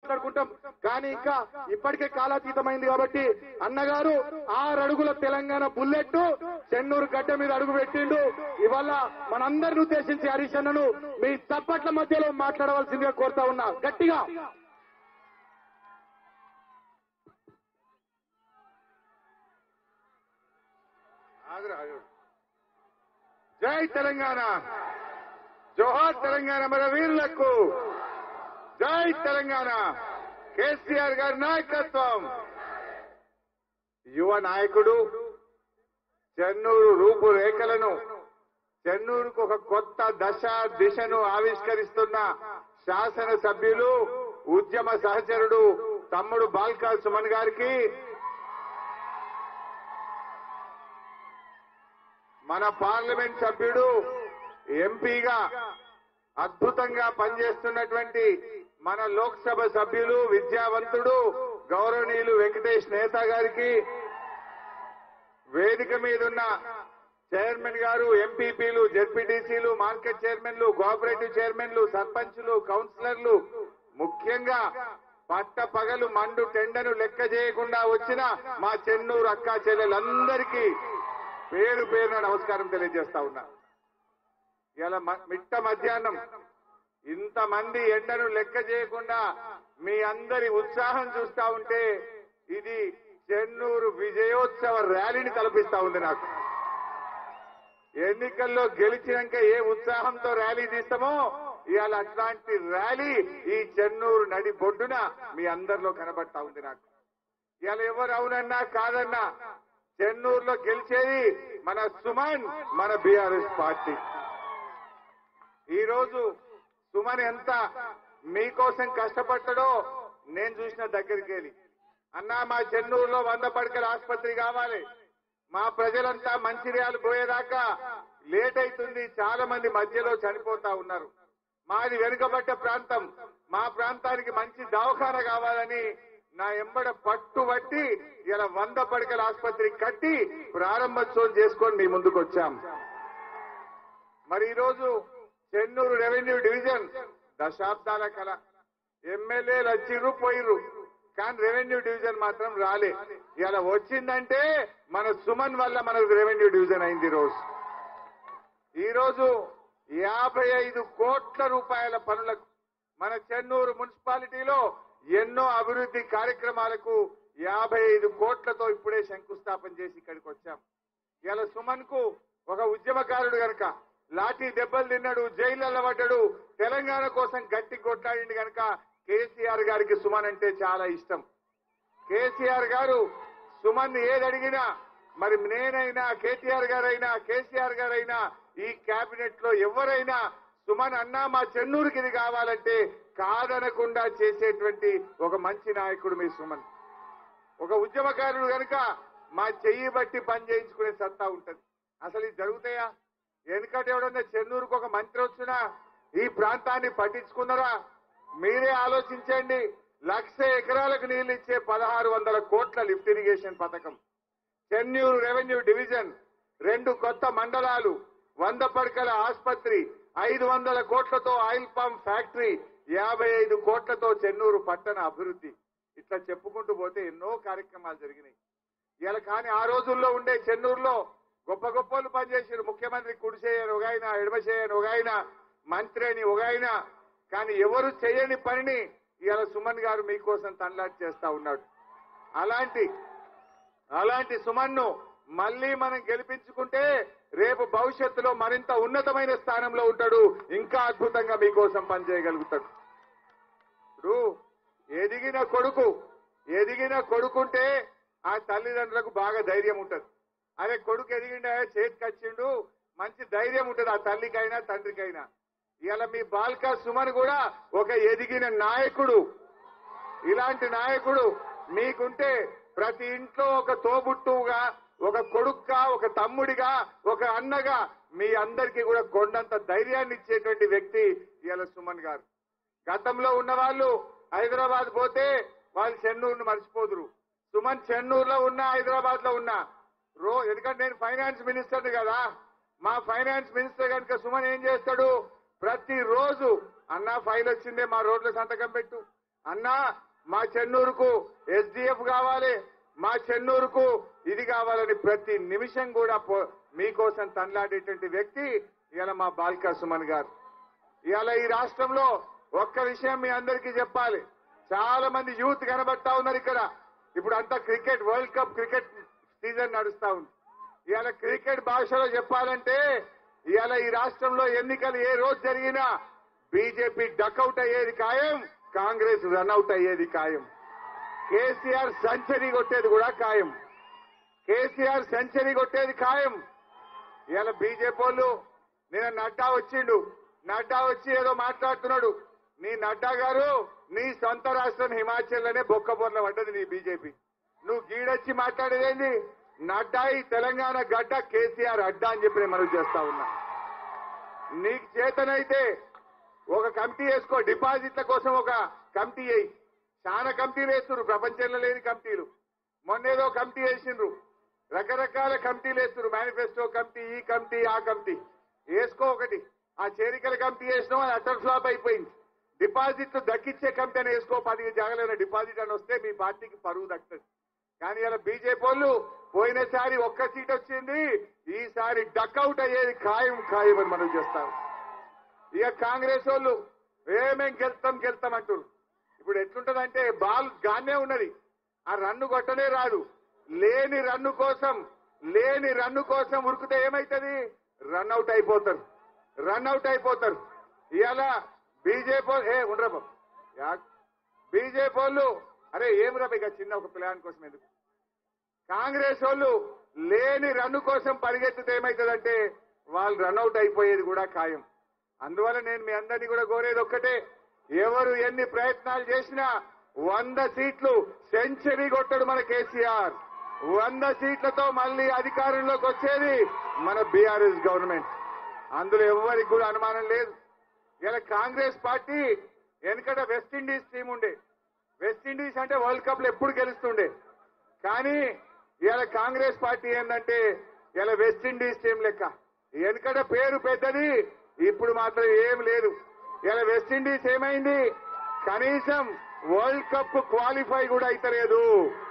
మాట్లాడుకుంటాం కానీ ఇంకా ఇప్పటికే కాలాతీతమైంది కాబట్టి అన్నగారు ఆరు అడుగుల తెలంగాణ బుల్లెట్ చెన్నూరు గడ్డ మీద అడుగు పెట్టిండు ఇవాళ మనందరిని ఉద్దేశించి హరీష్ అన్నను మీ చప్పట్ల మధ్యలో మాట్లాడవలసిందిగా కోరుతా ఉన్నా గట్టిగా ఆగురా, ఆగురా. జై తెలంగాణ జోహార్ తెలంగాణ మన వీరులకు జై తెలంగాణ కేసీఆర్ గారి నాయకత్వం యువ నాయకుడు చెన్నూరు రూపురేఖలను చెన్నూరుకు ఒక కొత్త దశ దిశను ఆవిష్కరిస్తున్న శాసన సభ్యులు ఉద్యమ సహచరుడు తమ్ముడు బాల్కా సుమన్ గారికి మన పార్లమెంట్ సభ్యుడు ఎంపీగా అద్భుతంగా పనిచేస్తున్నటువంటి మన లోక్సభ సభ్యులు విద్యావంతుడు గౌరవనీయులు వెంకటేష్ నేత గారికి వేదిక మీదున్న చైర్మన్ గారు ఎంపీపీలు జెడ్పీటీసీలు మార్కెట్ చైర్మన్లు కోఆపరేటివ్ చైర్మన్లు సర్పంచ్లు కౌన్సిలర్లు ముఖ్యంగా పట్ట పగలు మండు టెండను లెక్క చేయకుండా వచ్చిన మా చెన్నూరు అక్కా చెల్లెలందరికీ పేరు పేరున నమస్కారం తెలియజేస్తా ఉన్నా ఇలా మ- మిట్ట మధ్యాహ్నం ఇంతమంది ఎండను లెక్క చేయకుండా మీ అందరి ఉత్సాహం చూస్తా ఉంటే ఇది చెన్నూరు విజయోత్సవ ర్యాలీని తలపిస్తా ఉంది నాకు ఎన్నికల్లో గెలిచినాక ఏ ఉత్సాహంతో ర్యాలీ తీస్తామో ఇవాళ అట్లాంటి ర్యాలీ ఈ చెన్నూరు నడి బొడ్డున మీ అందరిలో కనబడతా ఉంది నాకు ఇవాళ ఎవరు అవునన్నా కాదన్నా చెన్నూరులో గెలిచేది మన సుమన్ మన బీఆర్ఎస్ పార్టీ ఈ రోజు సుమన్ ఎంత మీకోసం కష్టపడ్డాడో నేను చూసిన దగ్గరికి వెళ్ళి అన్నా మా చెన్నూరులో వంద పడకల ఆసుపత్రి కావాలి మా ప్రజలంతా మంచిర్యాలు పోయేదాకా లేట్ అవుతుంది చాలా మంది మధ్యలో చనిపోతా ఉన్నారు మాది వెనుకబడ్డ ప్రాంతం మా ప్రాంతానికి మంచి దవాఖాన కావాలని నా ఎంబడ పట్టుబట్టి ఇలా వంద పడకల ఆసుపత్రి కట్టి ప్రారంభోత్సవం చేసుకొని మీ ముందుకు వచ్చాం మరి ఈ రోజు చెన్నూరు రెవెన్యూ డివిజన్ దశాబ్దాల కళ ఎమ్మెల్యేలు వచ్చిర్రు పోయిర్రు కానీ రెవెన్యూ డివిజన్ మాత్రం రాలే ఇలా వచ్చిందంటే మన సుమన్ వల్ల మనకు రెవెన్యూ డివిజన్ అయింది ఈ రోజు ఈ రోజు యాభై ఐదు కోట్ల రూపాయల పనులకు మన చెన్నూరు మున్సిపాలిటీలో ఎన్నో అభివృద్ధి కార్యక్రమాలకు యాభై ఐదు కోట్లతో ఇప్పుడే శంకుస్థాపన చేసి ఇక్కడికి వచ్చాం ఇలా సుమన్ కు ఒక ఉద్యమకారుడు గనక లాఠీ దెబ్బలు తిన్నాడు జైళ్ళల్లో పడ్డాడు తెలంగాణ కోసం గట్టి కొట్లాడిండు గనక కేసీఆర్ గారికి సుమన్ అంటే చాలా ఇష్టం కేసీఆర్ గారు సుమన్ ఏది అడిగినా మరి నేనైనా కేటీఆర్ గారైనా కేసీఆర్ గారైనా ఈ కేబినెట్ లో ఎవరైనా సుమన్ అన్నా మా చెన్నూరుకి ఇది కావాలంటే కాదనకుండా చేసేటువంటి ఒక మంచి నాయకుడు మీ సుమన్ ఒక ఉద్యమకారుడు కనుక మా చెయ్యి బట్టి పని చేయించుకునే సత్తా ఉంటది అసలు ఇది జరుగుతాయా వెనుకట ఎవడన్నా చెన్నూరుకు ఒక మంత్రి వచ్చినా ఈ ప్రాంతాన్ని పట్టించుకున్నారా మీరే ఆలోచించండి లక్ష ఎకరాలకు నీళ్లు ఇచ్చే పదహారు వందల కోట్ల లిఫ్ట్ ఇరిగేషన్ పథకం చెన్నూరు రెవెన్యూ డివిజన్ రెండు కొత్త మండలాలు వంద పడకల ఆసుపత్రి ఐదు వందల కోట్లతో ఆయిల్ పంప్ ఫ్యాక్టరీ యాభై ఐదు కోట్లతో చెన్నూరు పట్టణ అభివృద్ధి ఇట్లా చెప్పుకుంటూ పోతే ఎన్నో కార్యక్రమాలు జరిగినాయి ఇలా కానీ ఆ రోజుల్లో ఉండే చెన్నూరులో గొప్ప గొప్పలు పనిచేసారు ముఖ్యమంత్రి కుడిసేయని ఒక ఆయన ఎడమచేయని ఒక ఆయన మంత్రి అని ఒక ఆయన కానీ ఎవరు చేయని పనిని ఇవాళ సుమన్ గారు మీకోసం తనలాటి చేస్తా ఉన్నాడు అలాంటి అలాంటి సుమన్ను మళ్ళీ మనం గెలిపించుకుంటే రేపు భవిష్యత్తులో మరింత ఉన్నతమైన స్థానంలో ఉంటాడు ఇంకా అద్భుతంగా మీకోసం పనిచేయగలుగుతాడు ఇప్పుడు ఎదిగిన కొడుకు ఎదిగిన కొడుకుంటే ఆ తల్లిదండ్రులకు బాగా ధైర్యం ఉంటది అరే కొడుకు ఎదిగిండా చేతికి వచ్చిండు మంచి ధైర్యం ఉంటది ఆ తల్లికైనా తండ్రికైనా ఇవాళ మీ బాల్కా సుమన్ కూడా ఒక ఎదిగిన నాయకుడు ఇలాంటి నాయకుడు మీకుంటే ప్రతి ఇంట్లో ఒక తోబుట్టువుగా ఒక కొడుకుగా ఒక తమ్ముడిగా ఒక అన్నగా మీ అందరికీ కూడా కొండంత ధైర్యాన్ని ఇచ్చేటువంటి వ్యక్తి ఇవాళ సుమన్ గారు గతంలో ఉన్న వాళ్ళు హైదరాబాద్ పోతే వాళ్ళు చెన్నూరును మర్చిపోదురు సుమన్ చెన్నూరులో ఉన్నా హైదరాబాద్ లో ఉన్నా రో ఎందుకంటే నేను ఫైనాన్స్ మినిస్టర్ని కదా మా ఫైనాన్స్ మినిస్టర్ కనుక సుమన్ ఏం చేస్తాడు ప్రతి రోజు అన్నా ఫైల్ వచ్చిందే మా రోడ్ల సంతకం పెట్టు అన్నా మా చెన్నూరుకు ఎస్డిఎఫ్ కావాలి మా చెన్నూరుకు ఇది కావాలని ప్రతి నిమిషం కూడా పో- మీకోసం తనలాడేటువంటి వ్యక్తి ఇవాళ మా బాల్కా సుమన్ గారు ఇవాళ ఈ రాష్ట్రంలో ఒక్క విషయం మీ అందరికీ చెప్పాలి చాలా మంది యూత్ కనబడతా ఉన్నారు ఇక్కడ ఇప్పుడు అంతా cricket world cup cricket season నడుస్తా ఉంది ఇవాళ క్రికెట్ భాషలో చెప్పాలంటే ఇవాళ ఈ రాష్ట్రంలో ఎన్నికలు ఏ రోజు జరిగినా బీజేపీ డకౌట్ అయ్యేది ఖాయం కాంగ్రెస్ రన్అట్ అయ్యేది ఖాయం కేసీఆర్ సెంచరీ కొట్టేది కూడా ఖాయం కేసీఆర్ సెంచరీ కొట్టేది ఖాయం ఇవాళ బీజేపీ వాళ్ళు నేను నడ్డా వచ్చిండు నడ్డా వచ్చి ఏదో మాట్లాడుతున్నాడు నీ నడ్డా గారు నీ సొంత రాష్ట్రం హిమాచల్ లోనే బొక్కబొర్ల పడ్డది నీ బీజేపీ నువ్వు గీడొచ్చి మాట్లాడేదేంది నడ్డా ఈ తెలంగాణ గడ్డ కేసీఆర్ అడ్డా అని చెప్పి నేను మనవి చేస్తా ఉన్నా నీకు చేతనైతే ఒక కమిటీ వేసుకో డిపాజిట్ల కోసం ఒక కమిటీ వేయి చాలా కమిటీలు వేస్తున్నారు ప్రపంచంలో లేని కమిటీలు మొన్నేదో కమిటీ వేసిండ్రు రకరకాల కమిటీలు వేస్తున్నారు మేనిఫెస్టో కమిటీ ఈ కమిటీ ఆ కమిటీ వేసుకో ఒకటి ఆ చేరికల కమిటీ వేసినాం అది అటర్ ఫ్లాప్ అయిపోయింది డిపాజిట్లు దక్కిచ్చే కమిటీ అని వేసుకో పది జాగలైన డిపాజిట్ అని వస్తే మీ పార్టీకి పరువు దక్కుతుంది కానీ ఇలా బీజేపీ వాళ్ళు పోయినసారి ఒక్క సీట్ వచ్చింది ఈసారి డక్అవుట్ అయ్యేది ఖాయం ఖాయం అని మనం చేస్తాం ఇక కాంగ్రెస్ వాళ్ళు ఏమేం గెలుస్తాం గెలుస్తాం అంటారు ఇప్పుడు ఎట్లుంటదంటే బాల్ గానే ఉన్నది ఆ రన్ను కొట్టనే రాదు లేని రన్ను కోసం లేని రన్ను కోసం ఉరికితే ఏమైతుంది రన్ అవుట్ అయిపోతారు రన్ అవుట్ అయిపోతారు ఇవాళ బీజేపీ ఏ ఉండరా బాబు యా- బీజేపీ వాళ్ళు అరే ఏం రా ఇక చిన్న ఒక ప్లాన్ కోసం ఎందుకు కాంగ్రెస్ వాళ్ళు లేని రన్ను కోసం పరిగెత్తితే ఏమవుతుందంటే వాళ్ళు రన్అట్ అయిపోయేది కూడా ఖాయం అందువల్ల నేను మీ అందరినీ కూడా కోరేది ఒక్కటే ఎవరు ఎన్ని ప్రయత్నాలు చేసినా వంద సీట్లు సెంచరీ కొట్టడు మన కేసీఆర్ వంద సీట్లతో మళ్ళీ అధికారంలోకి వచ్చేది మన బీఆర్ఎస్ గవర్నమెంట్ అందులో ఎవరికి కూడా అనుమానం లేదు ఇలా కాంగ్రెస్ పార్టీ వెనకట వెస్టిండీస్ టీం ఉండే వెస్టిండీస్ అంటే వరల్డ్ కప్ లో ఎప్పుడు గెలుస్తుండే కానీ ఇవాళ కాంగ్రెస్ పార్టీ ఏంటంటే ఇలా వెస్టిండీస్ టీం లెక్క వెనకట పేరు పెద్దది ఇప్పుడు మాత్రం ఏం లేదు ఇలా వెస్టిండీస్ ఏమైంది కనీసం వరల్డ్ కప్ క్వాలిఫై కూడా అయితలేదు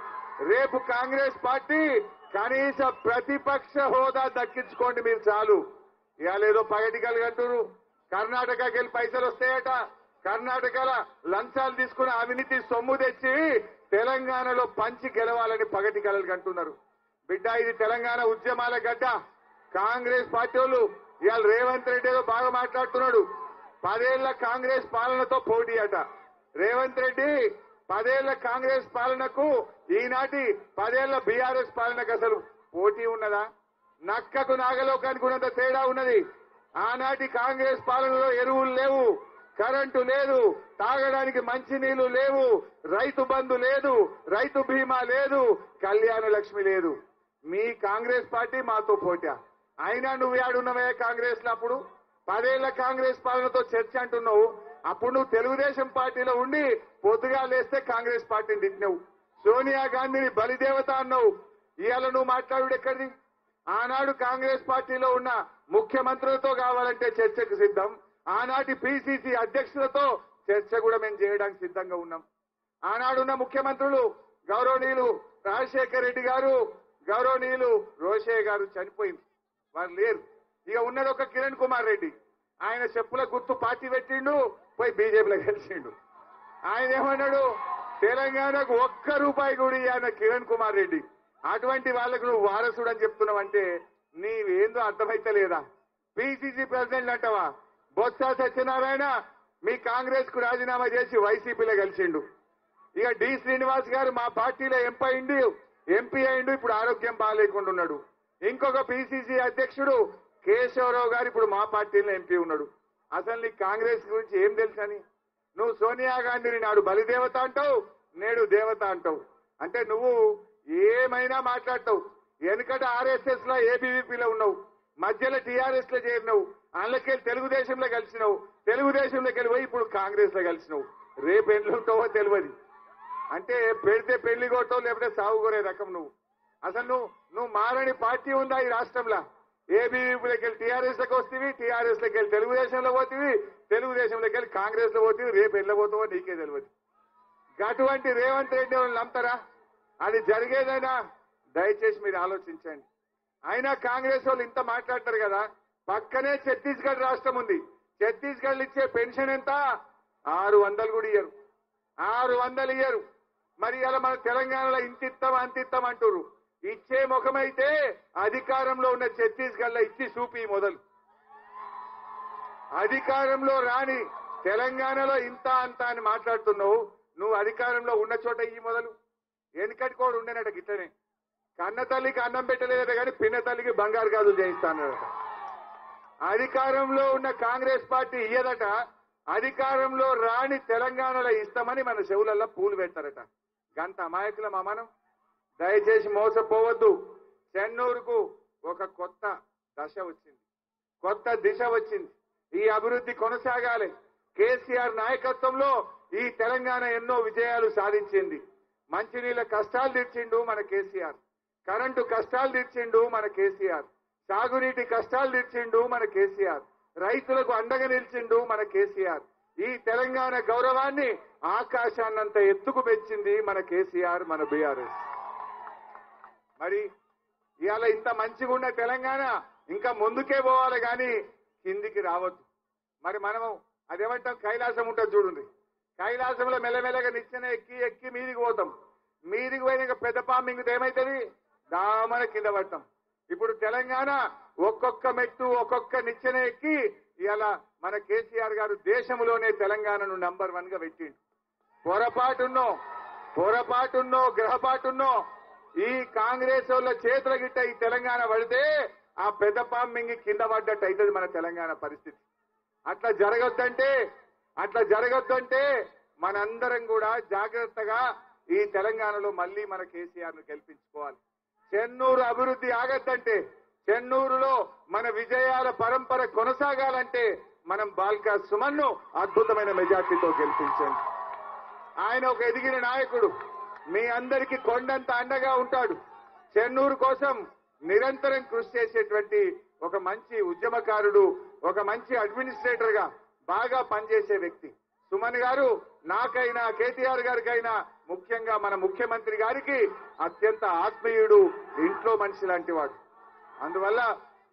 రేపు కాంగ్రెస్ పార్టీ కనీస ప్రతిపక్ష హోదా దక్కించుకోండి మీరు చాలు ఇవాళ ఏదో పగటికలు అంటున్నారు కర్ణాటకకి వెళ్ళి పైసలు వస్తాయట కర్ణాటకల లంచాలు తీసుకుని అవినీతి సొమ్ము తెచ్చి తెలంగాణలో పంచి గెలవాలని పగటి కలలు కంటున్నారు బిడ్డ ఇది తెలంగాణ ఉద్యమాల గడ్డ కాంగ్రెస్ పార్టీ వాళ్ళు ఇవాళ రేవంత్ రెడ్డి ఏదో బాగా మాట్లాడుతున్నాడు పదేళ్ల కాంగ్రెస్ పాలనతో పోటీ అట రేవంత్ రెడ్డి పదేళ్ల కాంగ్రెస్ పాలనకు ఈనాటి పదేళ్ల బీఆర్ఎస్ పాలనకు అసలు పోటీ ఉన్నదా నక్కకు నాగలోకానికి ఉన్నంత తేడా ఉన్నది ఆనాటి కాంగ్రెస్ పాలనలో ఎరువులు లేవు కరెంటు లేదు తాగడానికి మంచినీళ్లు లేవు రైతు బంధు లేదు రైతు బీమా లేదు కళ్యాణ లక్ష్మి లేదు మీ కాంగ్రెస్ పార్టీ మాతో పోటా అయినా నువ్వు ఏడున్నవే కాంగ్రెస్ లో అప్పుడు పదేళ్ల కాంగ్రెస్ పాలనతో చర్చ అంటున్నావు అప్పుడు నువ్వు తెలుగుదేశం పార్టీలో ఉండి పొద్దుగా లేస్తే కాంగ్రెస్ పార్టీని తిట్టినావు సోనియా గాంధీని బలిదేవత అన్నావు ఇవాళ నువ్వు మాట్లాడు ఎక్కడిది ఆనాడు కాంగ్రెస్ పార్టీలో ఉన్న ముఖ్యమంత్రులతో కావాలంటే చర్చకు సిద్ధం ఆనాటి పిసిసి అధ్యక్షులతో చర్చ కూడా మేము చేయడానికి సిద్ధంగా ఉన్నాం ఆనాడున్న ముఖ్యమంత్రులు గౌరవనీయులు రాజశేఖర్ రెడ్డి గారు గౌరవనీయులు రోషయ్య గారు చనిపోయింది వారు లేరు ఇక ఉన్నది ఒక కిరణ్ కుమార్ రెడ్డి ఆయన చెప్పుల గుర్తు పార్టీ పెట్టిండు పోయి బీజేపీలో కలిసిండు ఆయన ఏమన్నాడు తెలంగాణకు ఒక్క రూపాయి కూడా ఆయన కిరణ్ కుమార్ రెడ్డి అటువంటి వాళ్ళకు నువ్వు వారసుడు అని చెప్తున్నావంటే నీవేందో అర్థమైతే లేదా పిసిసి ప్రెసిడెంట్ అంటావా బొత్స సత్యనారాయణ మీ కాంగ్రెస్ కు రాజీనామా చేసి వైసీపీలో కలిసిండు ఇక డి శ్రీనివాస్ గారు మా పార్టీలో ఎంపీ అయిండు ఎంపీ అయిండు ఇప్పుడు ఆరోగ్యం బాగాలేకుండా ఉన్నాడు ఇంకొక పిసిసి అధ్యక్షుడు కేశవరావు గారు ఇప్పుడు మా పార్టీలో ఎంపీ ఉన్నాడు అసలు నీకు కాంగ్రెస్ గురించి ఏం తెలుసని నువ్వు సోనియా గాంధీని నాడు బలిదేవత అంటావు నేడు దేవత అంటావు అంటే నువ్వు ఏమైనా మాట్లాడతావు వెనకట ఆర్ఎస్ఎస్ లో ఏబీవీపీలో ఉన్నావు మధ్యలో టీఆర్ఎస్ లో చేరినావు అందులోకెళ్ళి తెలుగుదేశంలో కలిసినావు తెలుగుదేశంలోకి వెళ్ళి పోయి ఇప్పుడు కాంగ్రెస్ లో కలిసినావు రేపు ఎట్లుంటావో తెలియదు అంటే పెడితే పెళ్లి కొట్టవు లేకపోతే సాగు కోరే రకం నువ్వు అసలు నువ్వు నువ్వు మారని పార్టీ ఉందా ఈ రాష్ట్రంలో ఏబీవీపీలోకి వెళ్ళి టీఆర్ఎస్ లోకి వస్తేవి టీఆర్ఎస్ లోకి వెళ్ళి తెలుగుదేశంలో పోతేవి తెలుగుదేశంలోకి వెళ్ళి కాంగ్రెస్ లో పోతేవి రేపు వెళ్ళబోతావో నీకే తెలియదు అటువంటి రేవంత్ రెడ్డి వాళ్ళు నమ్ముతారా అది జరిగేదైనా దయచేసి మీరు ఆలోచించండి అయినా కాంగ్రెస్ వాళ్ళు ఇంత మాట్లాడతారు కదా పక్కనే ఛత్తీస్గఢ్ రాష్ట్రం ఉంది ఛత్తీస్గఢ్ ఇచ్చే పెన్షన్ ఎంత ఆరు వందలు కూడా ఇయ్యరు ఆరు వందలు ఇయ్యరు మరి ఇలా మన తెలంగాణలో ఇంతిత్తం అంతిత్తం అంటున్నారు ఇచ్చే ముఖమైతే అధికారంలో ఉన్న ఛత్తీస్గఢ్ లో ఇచ్చి చూపి మొదలు అధికారంలో రాని తెలంగాణలో ఇంత అంత అని మాట్లాడుతున్నావు నువ్వు అధికారంలో ఉన్న చోట ఈ మొదలు వెనకటి కూడా ఉండేనట గిట్లనే కన్న తల్లికి అన్నం పెట్టలేదట కానీ పిన్న తల్లికి బంగారు గాజులు చేయిస్తానట అధికారంలో ఉన్న కాంగ్రెస్ పార్టీ ఇయ్యదట అధికారంలో రాని తెలంగాణలో ఇస్తామని మన చెవులల్లో పూలు పెడతారట గంత అమాయకుల మనం దయచేసి మోసపోవద్దు చెన్నూరుకు ఒక కొత్త దశ వచ్చింది కొత్త దిశ వచ్చింది ఈ అభివృద్ధి కొనసాగాలి కేసీఆర్ నాయకత్వంలో ఈ తెలంగాణ ఎన్నో విజయాలు సాధించింది మంచినీళ్ళ కష్టాలు తీర్చిండు మన కేసీఆర్ కరెంటు కష్టాలు తీర్చిండు మన కేసీఆర్ సాగునీటి కష్టాలు తీర్చిండు మన కేసీఆర్ రైతులకు అండగా నిలిచిండు మన కేసీఆర్ ఈ తెలంగాణ గౌరవాన్ని ఆకాశాన్నంత ఎత్తుకు పెంచింది మన కేసీఆర్ మన బీఆర్ఎస్ మరి ఇవాళ ఇంత మంచిగా ఉన్న తెలంగాణ ఇంకా ముందుకే పోవాలి కానీ కిందికి రావద్దు మరి మనము అదేమంటాం కైలాసం ఉంటుంది చూడండి కైలాసంలో మెల్లమెల్లగా నిచ్చెన ఎక్కి ఎక్కి మీదికి పోతాం మీదికి పోయినాక పెద్ద పామింగ్ ఏమైతుంది దామన కింద పడతాం ఇప్పుడు తెలంగాణ ఒక్కొక్క మెట్టు ఒక్కొక్క నిచ్చెన ఎక్కి ఇవాళ మన కేసీఆర్ గారు దేశంలోనే తెలంగాణను నంబర్ వన్ గా పెట్టిండు పొరపాటున్నో పొరపాటున్నో గ్రహపాటున్నో ఈ కాంగ్రెస్ వాళ్ళ చేతుల గిట్ట ఈ తెలంగాణ పడితే ఆ పెద్ద పాంబింగి కింద పడ్డట్టు అవుతుంది మన తెలంగాణ పరిస్థితి అట్లా జరగొద్దంటే అట్లా జరగొద్దంటే మనందరం కూడా జాగ్రత్తగా ఈ తెలంగాణలో మళ్ళీ మన కేసీఆర్ ను గెలిపించుకోవాలి చెన్నూరు అభివృద్ధి ఆగద్దంటే చెన్నూరులో మన విజయాల పరంపర కొనసాగాలంటే మనం బాల్కా సుమన్ను అద్భుతమైన మెజార్టీతో గెలిపించండి ఆయన ఒక ఎదిగిన నాయకుడు మీ అందరికీ కొండంత అండగా ఉంటాడు చెన్నూరు కోసం నిరంతరం కృషి చేసేటువంటి ఒక మంచి ఉద్యమకారుడు ఒక మంచి అడ్మినిస్ట్రేటర్ గా బాగా పనిచేసే వ్యక్తి సుమన్ గారు నాకైనా కేటీఆర్ గారికైనా ముఖ్యంగా మన ముఖ్యమంత్రి గారికి అత్యంత ఆత్మీయుడు ఇంట్లో మనిషి లాంటి వాడు అందువల్ల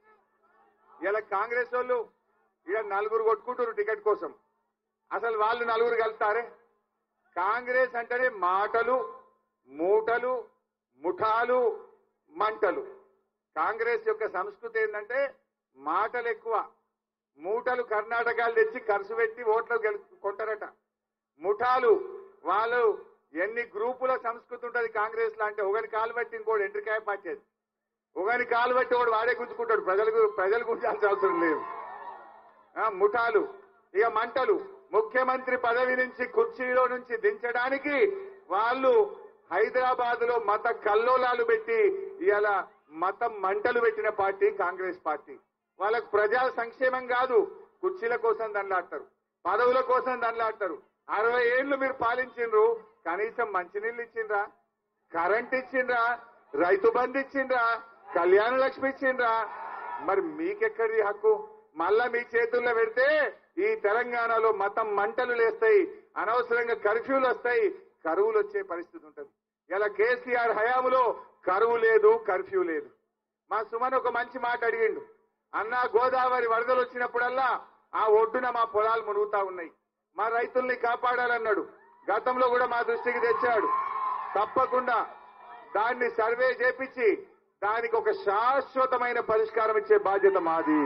ఇలా కాంగ్రెస్ వాళ్ళు ఇలా నలుగురు కొట్టుకుంటారు టికెట్ కోసం అసలు వాళ్ళు నలుగురు కలుతారే కాంగ్రెస్ అంటేనే మాటలు మూటలు ముఠాలు మంటలు కాంగ్రెస్ యొక్క సంస్కృతి ఏంటంటే మాటలు ఎక్కువ మూటలు కర్ణాటకాలు తెచ్చి ఖర్చు పెట్టి ఓట్లు గెలు కొంటారట ముఠాలు వాళ్ళు ఎన్ని గ్రూపుల సంస్కృతి ఉంటుంది కాంగ్రెస్ లో అంటే ఒకరి కాలు బట్టి ఇంకోటి ఎంట్రికాయ పట్టేది ఒకరి కాలు బట్టి ఒకడు వాడే గుంజుకుంటాడు ప్రజలకు ప్రజలు గుంజాల్సిన అవసరం లేదు ఆ, ముఠాలు ఇక మంటలు ముఖ్యమంత్రి పదవి నుంచి కుర్చీలో నుంచి దించడానికి వాళ్ళు హైదరాబాద్ లో మత కల్లోలాలు పెట్టి ఇవాళ మతం మంటలు పెట్టిన పార్టీ కాంగ్రెస్ పార్టీ వాళ్ళకు ప్రజా సంక్షేమం కాదు కుర్చీల కోసం దండలాడతారు పదవుల కోసం దండలాడతారు అరవై ఏళ్లు మీరు పాలించిండ్రు కనీసం మంచినీళ్ళు ఇచ్చిండ్రా కరెంట్ ఇచ్చిండ్రా రైతు బంధు ఇచ్చిండ్రా కళ్యాణ లక్ష్మి ఇచ్చిండ్రా మరి మీకెక్కడి హక్కు మళ్ళా మీ చేతుల్లో పెడితే ఈ తెలంగాణలో మతం మంటలు లేస్తాయి అనవసరంగా కర్ఫ్యూలు వస్తాయి కరువులు వచ్చే పరిస్థితి ఉంటుంది ఇలా కేసీఆర్ హయాములో కరువు లేదు కర్ఫ్యూ లేదు మా సుమన్ ఒక మంచి మాట అడిగిండు అన్నా గోదావరి వరదలు వచ్చినప్పుడల్లా ఆ ఒడ్డున మా పొలాలు మునుగుతా ఉన్నాయి మా రైతుల్ని కాపాడాలన్నాడు గతంలో కూడా మా దృష్టికి తెచ్చాడు తప్పకుండా దాన్ని సర్వే చేపించి దానికి ఒక శాశ్వతమైన పరిష్కారం ఇచ్చే బాధ్యత మాది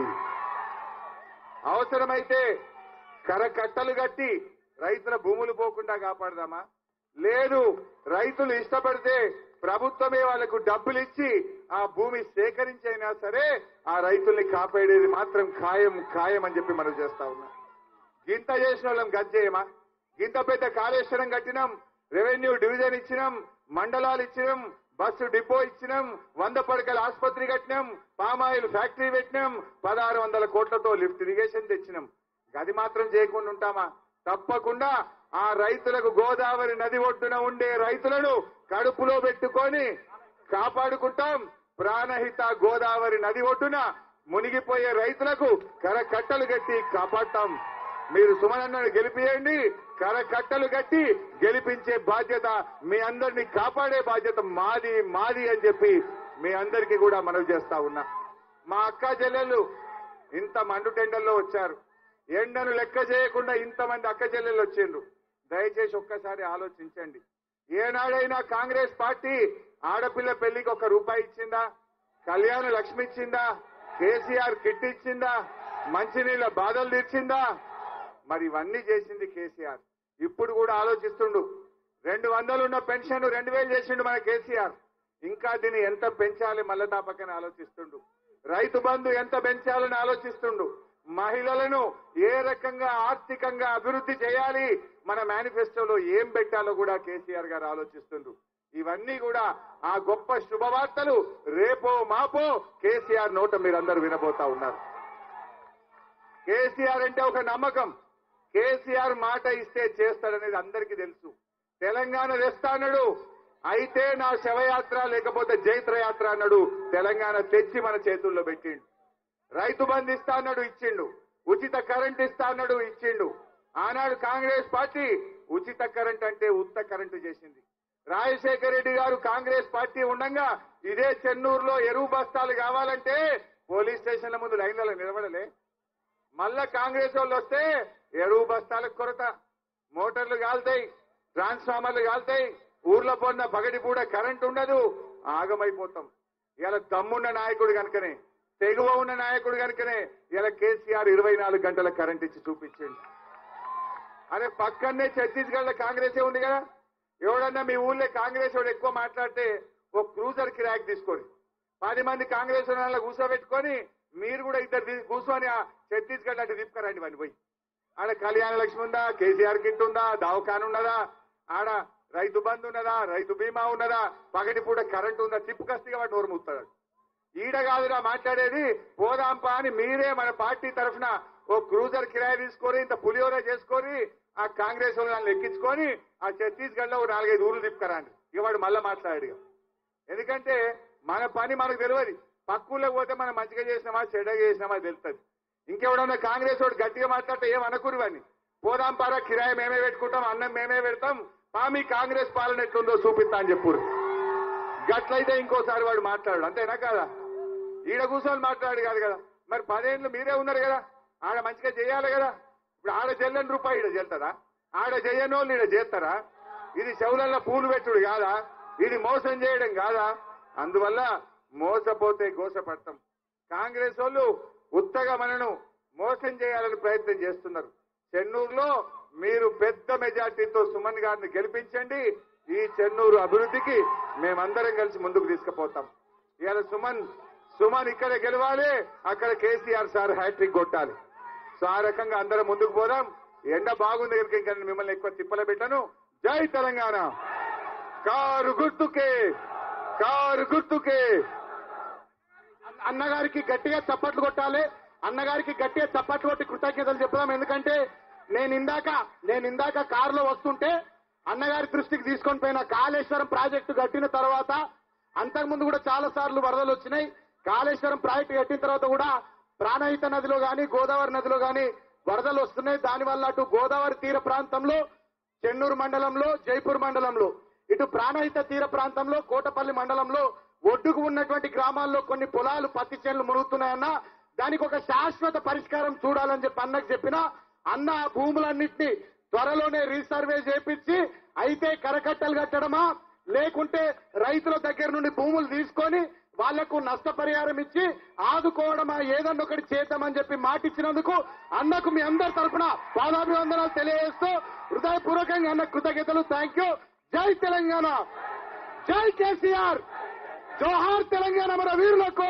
అవసరమైతే కరకట్టలు కట్టి రైతుల భూములు పోకుండా కాపాడదామా లేదు రైతులు ఇష్టపడితే ప్రభుత్వమే వాళ్లకు డబ్బులు ఇచ్చి ఆ భూమి సేకరించైనా సరే ఆ రైతుల్ని కాపాడేది మాత్రం ఖాయం ఖాయం అని చెప్పి మనం చేస్తా ఉన్నాం గింత చేసిన వాళ్ళం గజ్జేయమా గింత పెద్ద కాళేశ్వరం కట్టినాం రెవెన్యూ డివిజన్ ఇచ్చినాం మండలాలు ఇచ్చినాం బస్సు డిపో ఇచ్చినాం వంద పడకల ఆసుపత్రి కట్టినాం పామాయిల్ ఫ్యాక్టరీ పెట్టినాం పదహారు వందల కోట్లతో లిఫ్ట్ ఇరిగేషన్ తెచ్చినాం గది మాత్రం చేయకుండా ఉంటామా తప్పకుండా ఆ రైతులకు గోదావరి నది ఒడ్డున ఉండే రైతులను కడుపులో పెట్టుకొని కాపాడుకుంటాం ప్రాణహిత గోదావరి నది ఒడ్డున మునిగిపోయే రైతులకు కరకట్టలు కట్టి కాపాడతాం మీరు సుమనన్నను గెలిపియండి కరకట్టలు కట్టి గెలిపించే బాధ్యత మీ అందరినీ కాపాడే బాధ్యత మాది మాది అని చెప్పి మీ అందరికీ కూడా మనవి చేస్తా ఉన్నా మా అక్క చెల్లెళ్ళు ఇంత మండు టెండల్లో వచ్చారు ఎండను లెక్క చేయకుండా ఇంతమంది అక్క చెల్లెళ్ళు వచ్చిండ్రు దయచేసి ఒక్కసారి ఆలోచించండి ఏనాడైనా కాంగ్రెస్ పార్టీ ఆడపిల్ల పెళ్లికి ఒక రూపాయి ఇచ్చిందా కళ్యాణ లక్ష్మి ఇచ్చిందా కేసీఆర్ కిట్ ఇచ్చిందా మంచినీళ్ళ బాధలు తీర్చిందా మరి ఇవన్నీ చేసింది కేసీఆర్ ఇప్పుడు కూడా ఆలోచిస్తుండు రెండు వందలు ఉన్న పెన్షన్ రెండు వేలు చేసిండు మన కేసీఆర్ ఇంకా దీన్ని ఎంత పెంచాలి మల్లదా పక్కన ఆలోచిస్తుండు రైతు బంధు ఎంత పెంచాలని ఆలోచిస్తుండు మహిళలను ఏ రకంగా ఆర్థికంగా అభివృద్ధి చేయాలి మన మేనిఫెస్టోలో ఏం పెట్టాలో కూడా కేసీఆర్ గారు ఆలోచిస్తుండ్రు ఇవన్నీ కూడా ఆ గొప్ప శుభవార్తలు రేపో మాపో కేసీఆర్ నోట మీరందరూ వినబోతా ఉన్నారు కేసీఆర్ అంటే ఒక నమ్మకం కేసీఆర్ మాట ఇస్తే చేస్తాడనేది అందరికీ తెలుసు తెలంగాణ తెస్తా అన్నాడు అయితే నా శవయాత్ర లేకపోతే జైత్రయాత్ర అన్నాడు తెలంగాణ తెచ్చి మన చేతుల్లో పెట్టిండు రైతు బంధు ఇస్తా అన్నాడు ఇచ్చిండు ఉచిత కరెంట్ ఇస్తా అన్నాడు ఇచ్చిండు ఆనాడు కాంగ్రెస్ పార్టీ ఉచిత కరెంట్ అంటే ఉత్త కరెంటు చేసింది రాజశేఖర రెడ్డి గారు కాంగ్రెస్ పార్టీ ఉండగా ఇదే చెన్నూరులో ఎరువు బస్తాలు కావాలంటే పోలీస్ స్టేషన్ల ముందు లైన్లలో నిలబడలే మళ్ళా కాంగ్రెస్ వాళ్ళు వస్తే ఎరువు బస్తాలకు కొరత మోటార్లు కాలుతాయి ట్రాన్స్ఫార్మర్లు కాలుతాయి ఊర్లో పొన్న పగటి కూడా కరెంట్ ఉండదు ఆగమైపోతాం ఇలా దమ్మున్న నాయకుడు కనుకనే తెగువ ఉన్న నాయకుడు కనుకనే ఇలా కేసీఆర్ ఇరవై నాలుగు గంటల కరెంట్ ఇచ్చి చూపించండి అరే పక్కనే ఛత్తీస్గఢ్ లో కాంగ్రెసే ఉంది కదా ఎవడన్నా మీ ఊళ్ళో కాంగ్రెస్ వాడు ఎక్కువ మాట్లాడితే ఒక క్రూజర్ కిరాక్ తీసుకొని పది మంది కాంగ్రెస్ వాళ్ళ కూర్చోబెట్టుకొని మీరు కూడా ఇద్దరు తీ- కూర్చొని ఆ ఛత్తీస్గఢ్ అటు తిప్పుకరండి వాడిని పోయి ఆడ కళ్యాణ లక్ష్మి ఉందా కేసీఆర్ కిట్ ఉందా దవాఖాన ఉన్నదా ఆడ రైతు బంధు ఉన్నదా రైతు బీమా ఉన్నదా పగటి పూట కరెంట్ ఉందా తిప్పుకస్తిగా వాడు నోరు మూస్తాడు ఈడ కాదురా మాట్లాడేది పోదాంపా అని మీరే మన పార్టీ తరఫున ఓ క్రూజర్ కిరాయి తీసుకొని ఇంత పులిహోర చేసుకొని ఆ కాంగ్రెస్ వాళ్ళని ఎక్కించుకొని ఆ ఛత్తీస్గఢ్ లో ఓ నాలుగైదు ఊర్లు తిప్పుకరండి ఇక వాడు మళ్ళా మాట్లాడాడు ఇక. ఎందుకంటే మన పని మనకు తెలియదు పక్కూళ్ళకి పోతే మనం మంచిగా చేసినామా చెడ్డగా చేసినామా తెలుస్తుంది ఇంకెవడన్నా కాంగ్రెస్ వాడు గట్టిగా మాట్లాడితే ఏం అనుకుని వాడిని పోదాం పారా కిరాయి మేమే పెట్టుకుంటాం అన్నం మేమే పెడతాం పా మీ కాంగ్రెస్ పాలన ఎట్లుందో చూపిస్తా అని చెప్పురు గట్లయితే ఇంకోసారి వాడు మాట్లాడు అంతేనా కాదా ఈడ కూర్చొని మాట్లాడు కాదు కదా మరి పదేళ్ళు మీరే ఉన్నారు కదా ఆడ మంచిగా చేయాలి కదా ఇప్పుడు ఆడ చెల్లని రూపాయి ఈడ చెల్తారా ఆడ చెయ్యని వాళ్ళు ఈడ చేస్తారా ఇది చెవులల్లో పూలు పెట్టుడు కాదా ఇది మోసం చేయడం కాదా అందువల్ల మోసపోతే గోసపడతాం కాంగ్రెస్ వాళ్ళు ఉత్తగా మనను మోసం చేయాలని ప్రయత్నం చేస్తున్నారు చెన్నూరులో మీరు పెద్ద మెజార్టీతో సుమన్ గారిని గెలిపించండి ఈ చెన్నూరు అభివృద్ధికి మేమందరం కలిసి ముందుకు తీసుకుపోతాం ఇవాళ సుమన్ సుమన్ ఇక్కడ గెలవాలి అక్కడ కేసీఆర్ సార్ హ్యాట్రిక్ కొట్టాలి సో ఆ రకంగా అందరం ముందుకు పోదాం ఎండ బాగుంది కనుక ఇంకా నేను మిమ్మల్ని ఎక్కువ తిప్పల పెట్టాను జై తెలంగాణ కారు గుర్తుకే కారు గుర్తుకే అన్నగారికి గట్టిగా చప్పట్లు కొట్టాలి అన్నగారికి గట్టిగా చప్పట్లు కొట్టి కృతజ్ఞతలు చెప్దాం ఎందుకంటే నేను ఇందాక నేను ఇందాక కారులో వస్తుంటే అన్నగారి దృష్టికి తీసుకొని పోయిన కాళేశ్వరం ప్రాజెక్టు కట్టిన తర్వాత అంతకుముందు కూడా చాలా సార్లు వరదలు వచ్చినాయి కాళేశ్వరం ప్రాజెక్టు కట్టిన తర్వాత కూడా ప్రాణహిత నదిలో గాని గోదావరి నదిలో గాని వరదలు వస్తున్నాయి దానివల్ల అటు గోదావరి తీర ప్రాంతంలో చెన్నూరు మండలంలో జైపూర్ మండలంలో ఇటు ప్రాణహిత తీర ప్రాంతంలో కోటపల్లి మండలంలో ఒడ్డుకు ఉన్నటువంటి గ్రామాల్లో కొన్ని పొలాలు పత్తి చేనులు మునుగుతున్నాయన్న దానికి ఒక శాశ్వత పరిష్కారం చూడాలని చెప్పి అన్నకు చెప్పిన అన్న ఆ భూములన్నింటినీ త్వరలోనే రీసర్వే చేపించి అయితే కరకట్టలు కట్టడమా లేకుంటే రైతుల దగ్గర నుండి భూములు తీసుకొని వాళ్లకు నష్టపరిహారం ఇచ్చి ఆదుకోవడమా ఏదన్నా ఒకటి చేద్దామని చెప్పి మాటిచ్చినందుకు అన్నకు మీ అందరి తరఫున పాదాభివందనాలు తెలియజేస్తూ హృదయపూర్వకంగా అన్న కృతజ్ఞతలు థ్యాంక్ యూ జై తెలంగాణ జై కేసీఆర్ జోహార్ తెలంగాణ మన వీరులకు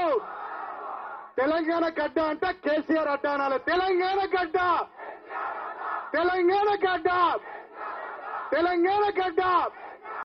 తెలంగాణ గడ్డ అంటే కేసీఆర్ అడ్డ అనాలి తెలంగాణ గడ్డ తెలంగాణ గడ్డ తెలంగాణ గడ్డ